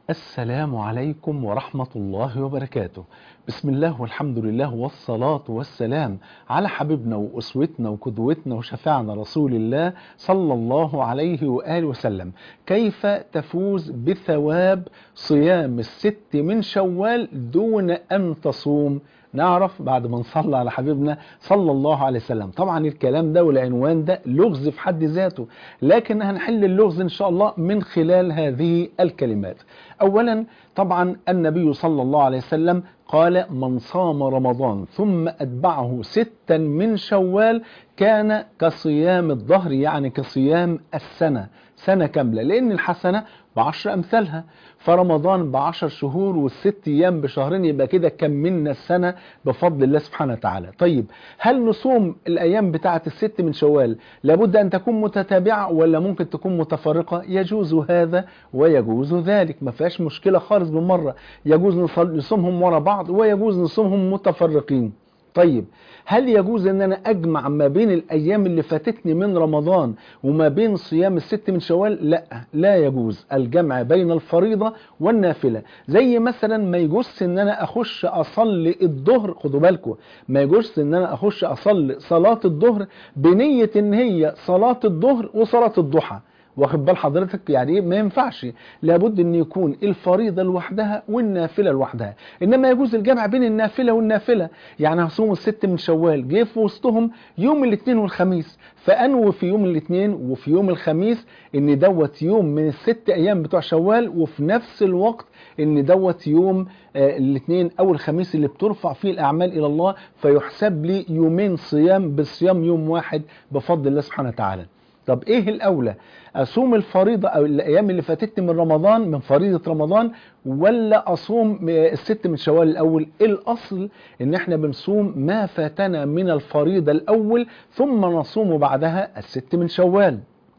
السلام عليكم ورحمة الله وبركاته بسم الله والحمد لله والصلاة والسلام على حبيبنا وأسوتنا وقدوتنا وشفاعنا رسول الله صلى الله عليه وآله وسلم كيف تفوز بثواب صيام الست من شوال دون أن تصوم نعرف بعد ما نصلي على حبيبنا صلى الله عليه وسلم طبعا الكلام ده والعنوان ده لغز في حد ذاته لكن هنحل اللغز ان شاء الله من خلال هذه الكلمات اولا طبعا النبي صلى الله عليه وسلم قال من صام رمضان ثم أتبعه ستا من شوال كان كصيام الظهر يعني كصيام السنة سنة كاملة لأن الحسنة بعشر أمثالها فرمضان بعشر شهور والست أيام بشهرين يبقى كده كملنا السنة بفضل الله سبحانه وتعالى طيب هل نصوم الأيام بتاعة الست من شوال لابد أن تكون متتابعة ولا ممكن تكون متفرقة يجوز هذا ويجوز ذلك ما فيهاش مشكلة خالص بالمرة يجوز نصومهم ورا بعض ويجوز نصومهم متفرقين طيب هل يجوز ان انا اجمع ما بين الايام اللي فاتتني من رمضان وما بين صيام الست من شوال لا لا يجوز الجمع بين الفريضة والنافلة زي مثلا ما يجوز ان انا اخش اصلي الظهر خدوا بالكم ما يجوز ان انا اخش اصلي صلاة الظهر بنية ان هي صلاة الظهر وصلاة الضحى واخد بال حضرتك يعني ايه ما ينفعش لابد ان يكون الفريضه لوحدها والنافله لوحدها انما يجوز الجمع بين النافله والنافله يعني هصوم الست من شوال جه في وسطهم يوم الاثنين والخميس فانوي في يوم الاثنين وفي يوم الخميس ان دوت يوم من الست ايام بتوع شوال وفي نفس الوقت ان دوت يوم آه الاثنين او الخميس اللي بترفع فيه الاعمال الى الله فيحسب لي يومين صيام بصيام يوم واحد بفضل الله سبحانه وتعالى طب ايه الاولى اصوم الفريضه او الايام اللي فاتتني من رمضان من فريضه رمضان ولا اصوم الست من شوال الاول الاصل ان احنا بنصوم ما فاتنا من الفريضه الاول ثم نصوم بعدها الست من شوال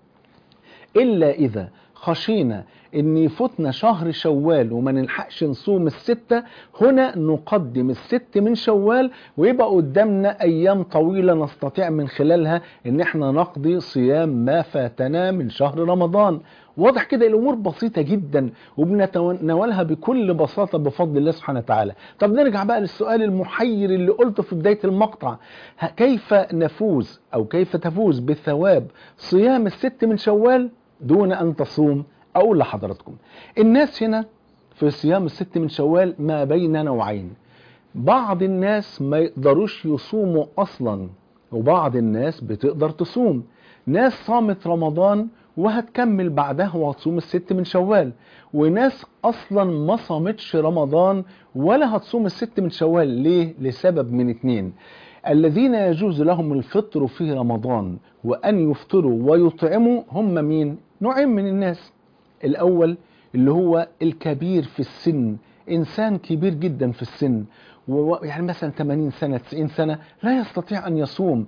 الا اذا خشينا ان يفوتنا شهر شوال وما نلحقش نصوم الستة هنا نقدم الست من شوال ويبقى قدامنا ايام طويلة نستطيع من خلالها ان احنا نقضي صيام ما فاتنا من شهر رمضان واضح كده الامور بسيطة جدا وبنتناولها بكل بساطة بفضل الله سبحانه وتعالى طب نرجع بقى للسؤال المحير اللي قلته في بداية المقطع كيف نفوز او كيف تفوز بثواب صيام الست من شوال دون ان تصوم اقول لحضراتكم الناس هنا في صيام الست من شوال ما بين نوعين بعض الناس ما يقدروش يصوموا اصلا وبعض الناس بتقدر تصوم ناس صامت رمضان وهتكمل بعدها وهتصوم الست من شوال وناس اصلا ما صامتش رمضان ولا هتصوم الست من شوال ليه لسبب من اتنين الذين يجوز لهم الفطر في رمضان وان يفطروا ويطعموا هم مين نوعين من الناس الأول اللي هو الكبير في السن إنسان كبير جدا في السن يعني مثلا 80 سنة 90 سنة لا يستطيع أن يصوم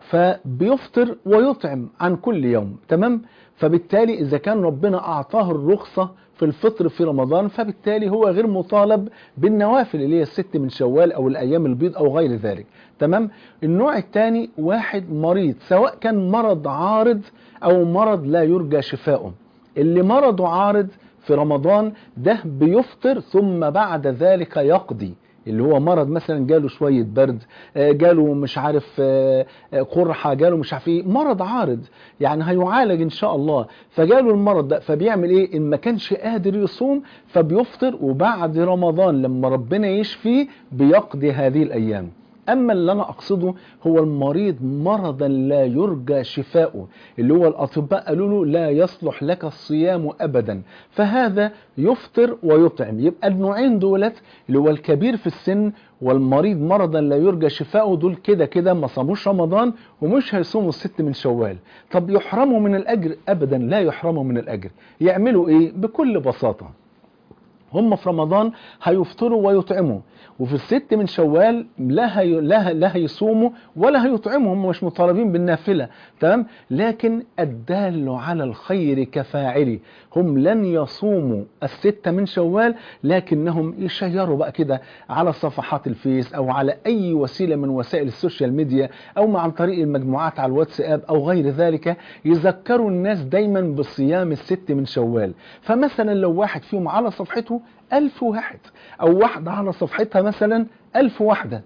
فبيفطر ويطعم عن كل يوم تمام فبالتالي إذا كان ربنا أعطاه الرخصة في الفطر في رمضان فبالتالي هو غير مطالب بالنوافل اللي هي الست من شوال أو الأيام البيض أو غير ذلك تمام النوع الثاني واحد مريض سواء كان مرض عارض أو مرض لا يرجى شفاؤه اللي مرضه عارض في رمضان ده بيفطر ثم بعد ذلك يقضي اللي هو مرض مثلا جاله شوية برد جاله مش عارف قرحة جاله مش عارف ايه مرض عارض يعني هيعالج ان شاء الله فجاله المرض ده فبيعمل ايه ان ما كانش قادر يصوم فبيفطر وبعد رمضان لما ربنا يشفيه بيقضي هذه الايام أما اللي أنا أقصده هو المريض مرضا لا يرجى شفاؤه اللي هو الأطباء قالوا له لا يصلح لك الصيام أبدا فهذا يفطر ويطعم يبقى النوعين دولت اللي هو الكبير في السن والمريض مرضا لا يرجى شفاؤه دول كده كده ما صاموش رمضان ومش هيصوموا الست من شوال طب يحرموا من الأجر أبدا لا يحرموا من الأجر يعملوا إيه بكل بساطة هم في رمضان هيفطروا ويطعموا وفي الست من شوال لا هي لا لا هيصوموا ولا هيطعموا هم مش مطالبين بالنافله تمام لكن الدال على الخير كفاعله هم لن يصوموا الستة من شوال لكنهم يشيروا بقى كده على صفحات الفيس او على اي وسيله من وسائل السوشيال ميديا او عن طريق المجموعات على الواتساب او غير ذلك يذكروا الناس دايما بصيام الست من شوال فمثلا لو واحد فيهم على صفحته ألف واحد أو واحدة على صفحتها مثلا ألف واحدة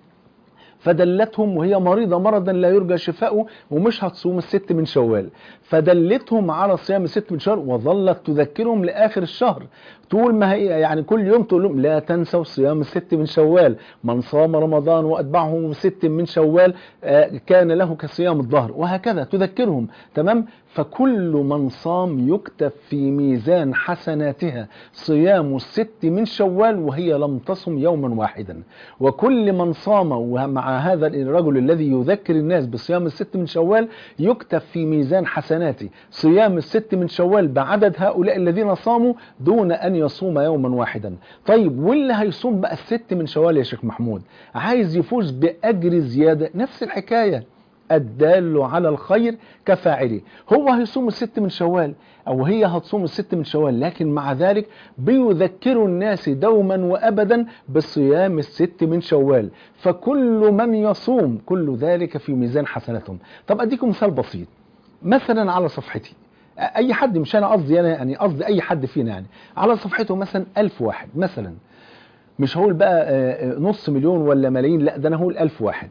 فدلتهم وهي مريضة مرضا لا يرجى شفاؤه ومش هتصوم الست من شوال فدلتهم على صيام الست من شهر وظلت تذكرهم لآخر الشهر طول ما هي يعني كل يوم تقول لهم لا تنسوا صيام الست من شوال من صام رمضان وأتبعه ست من شوال كان له كصيام الظهر وهكذا تذكرهم تمام فكل من صام يكتب في ميزان حسناتها صيام الست من شوال وهي لم تصم يوما واحدا وكل من صام ومع هذا الرجل الذي يذكر الناس بصيام الست من شوال يكتب في ميزان حسناته صيام الست من شوال بعدد هؤلاء الذين صاموا دون أن يصوم يوما واحدا طيب واللي هيصوم بقى الست من شوال يا شيخ محمود عايز يفوز بأجر زيادة نفس الحكاية الدال على الخير كفاعله هو هيصوم الست من شوال او هي هتصوم الست من شوال لكن مع ذلك بيذكروا الناس دوما وابدا بصيام الست من شوال فكل من يصوم كل ذلك في ميزان حسناتهم طب اديكم مثال بسيط مثلا على صفحتي اي حد مش انا قصدي انا يعني قصدي اي حد فينا يعني على صفحته مثلا ألف واحد مثلا مش هقول بقى نص مليون ولا ملايين لا ده انا هقول ألف واحد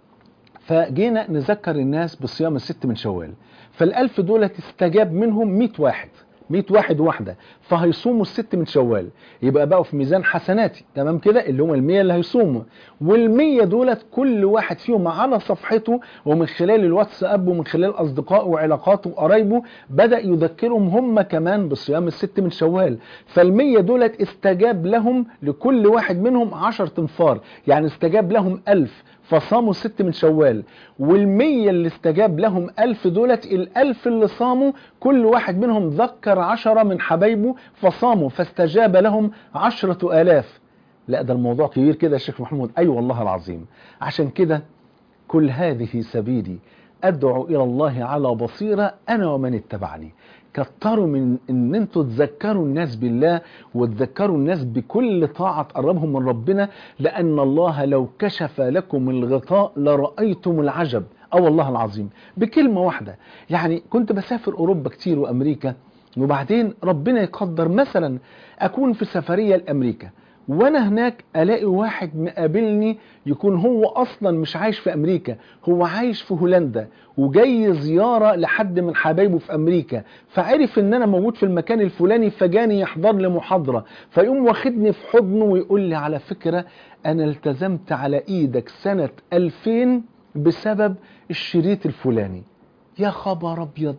فجينا نذكر الناس بصيام الست من شوال فالألف دولة استجاب منهم 100 واحد 100 واحد واحدة فهيصوموا الست من شوال يبقى بقوا في ميزان حسناتي تمام كده اللي هم المية اللي هيصوموا والمية دولت كل واحد فيهم على صفحته ومن خلال الواتساب ومن خلال أصدقائه وعلاقاته وقرايبه بدأ يذكرهم هم كمان بصيام الست من شوال فالمية دولت استجاب لهم لكل واحد منهم عشر تنفار يعني استجاب لهم ألف فصاموا ست من شوال والمية اللي استجاب لهم ألف دولت الألف اللي صاموا كل واحد منهم ذكر عشرة من حبايبه فصاموا فاستجاب لهم عشرة آلاف لا ده الموضوع كبير كده يا شيخ محمود أي أيوة والله العظيم عشان كده كل هذه سبيلي أدعو إلى الله على بصيرة أنا ومن اتبعني كتروا من ان انتوا تذكروا الناس بالله وتذكروا الناس بكل طاعة تقربهم من ربنا لان الله لو كشف لكم الغطاء لرأيتم العجب اه والله العظيم بكلمة واحدة يعني كنت بسافر اوروبا كتير وامريكا وبعدين ربنا يقدر مثلا اكون في سفرية لامريكا وانا هناك الاقي واحد مقابلني يكون هو اصلا مش عايش في امريكا هو عايش في هولندا وجاي زيارة لحد من حبايبه في امريكا فعرف ان انا موجود في المكان الفلاني فجاني يحضر لي محاضرة فيقوم واخدني في حضنه ويقول لي على فكرة انا التزمت على ايدك سنة 2000 بسبب الشريط الفلاني يا خبر ابيض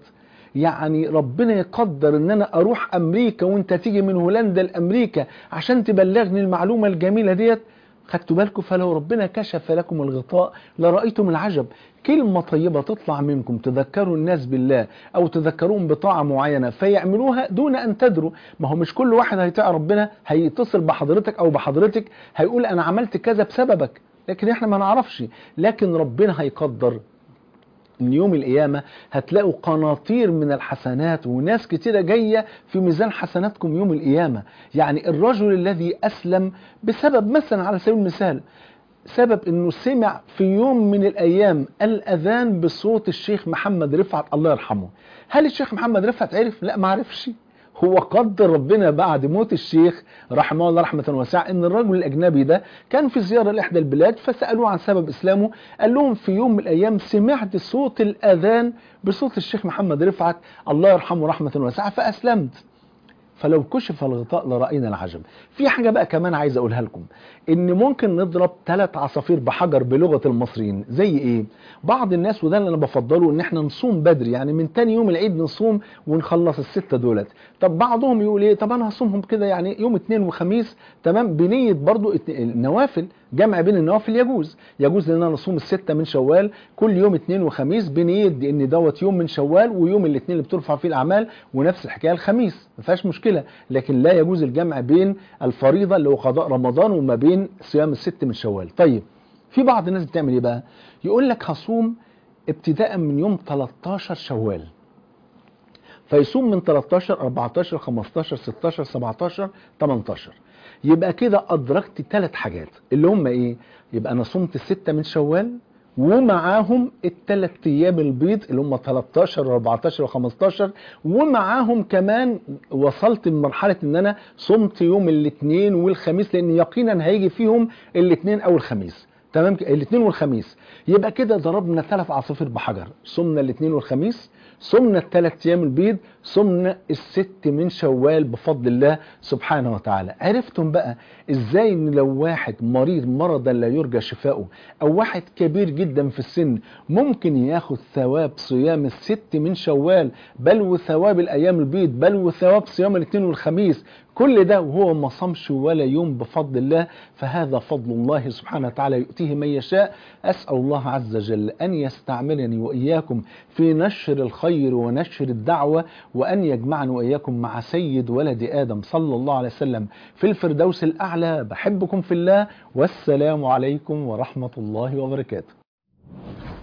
يعني ربنا يقدر ان انا اروح امريكا وانت تيجي من هولندا لامريكا عشان تبلغني المعلومة الجميلة ديت خدتوا بالكم فلو ربنا كشف لكم الغطاء لرأيتم العجب كلمة طيبة تطلع منكم تذكروا الناس بالله أو تذكروهم بطاعة معينة فيعملوها دون أن تدروا ما هو مش كل واحد هيطيع ربنا هيتصل بحضرتك أو بحضرتك هيقول أنا عملت كذا بسببك لكن احنا ما نعرفش لكن ربنا هيقدر ان يوم القيامة هتلاقوا قناطير من الحسنات وناس كتيرة جاية في ميزان حسناتكم يوم القيامة يعني الرجل الذي أسلم بسبب مثلا على سبيل المثال سبب انه سمع في يوم من الايام الاذان بصوت الشيخ محمد رفعت الله يرحمه هل الشيخ محمد رفعت عرف لا ما عرفش هو قدر ربنا بعد موت الشيخ رحمه الله رحمة واسعة ان الرجل الاجنبي ده كان في زيارة لاحدى البلاد فسألوه عن سبب اسلامه قال لهم في يوم من الايام سمعت صوت الاذان بصوت الشيخ محمد رفعت الله يرحمه رحمة واسعة فاسلمت فلو كشف الغطاء لرأينا العجب في حاجة بقى كمان عايز أقولها لكم إن ممكن نضرب ثلاث عصافير بحجر بلغة المصريين زي إيه بعض الناس وده اللي أنا بفضله إن إحنا نصوم بدري يعني من تاني يوم العيد نصوم ونخلص الستة دولت طب بعضهم يقول إيه طب أنا هصومهم كده يعني يوم اثنين وخميس تمام بنية برضو النوافل جمع بين النوافل يجوز يجوز ان انا اصوم الستة من شوال كل يوم اثنين وخميس بنية ان دوت يوم من شوال ويوم الاثنين اللي بترفع فيه الاعمال ونفس الحكايه الخميس ما فيهاش مشكله لكن لا يجوز الجمع بين الفريضه اللي هو قضاء رمضان وما بين صيام الست من شوال طيب في بعض الناس بتعمل ايه بقى يقول لك هصوم ابتداء من يوم 13 شوال فيصوم من 13 14 15 16 17 18 يبقى كده ادركت ثلاث حاجات اللي هم ايه يبقى انا صمت الستة من شوال ومعاهم الثلاث ايام البيض اللي هم 13 و14 و15 ومعاهم كمان وصلت لمرحله ان انا صمت يوم الاثنين والخميس لان يقينا هيجي فيهم الاثنين او الخميس تمام الاثنين والخميس يبقى كده ضربنا ثلاث عصافير بحجر صمنا الاثنين والخميس صمنا الثلاث ايام البيض صمنا الست من شوال بفضل الله سبحانه وتعالى عرفتم بقى ازاي ان لو واحد مريض مرضا لا يرجى شفاؤه او واحد كبير جدا في السن ممكن ياخد ثواب صيام الست من شوال بل وثواب الايام البيض بل وثواب صيام الاثنين والخميس كل ده وهو ما صامش ولا يوم بفضل الله فهذا فضل الله سبحانه وتعالى يؤتيه من يشاء أسأل الله عز وجل أن يستعملني وإياكم في نشر الخير ونشر الدعوة وأن يجمعني وإياكم مع سيد ولد آدم صلى الله عليه وسلم في الفردوس الأعلى بحبكم في الله والسلام عليكم ورحمة الله وبركاته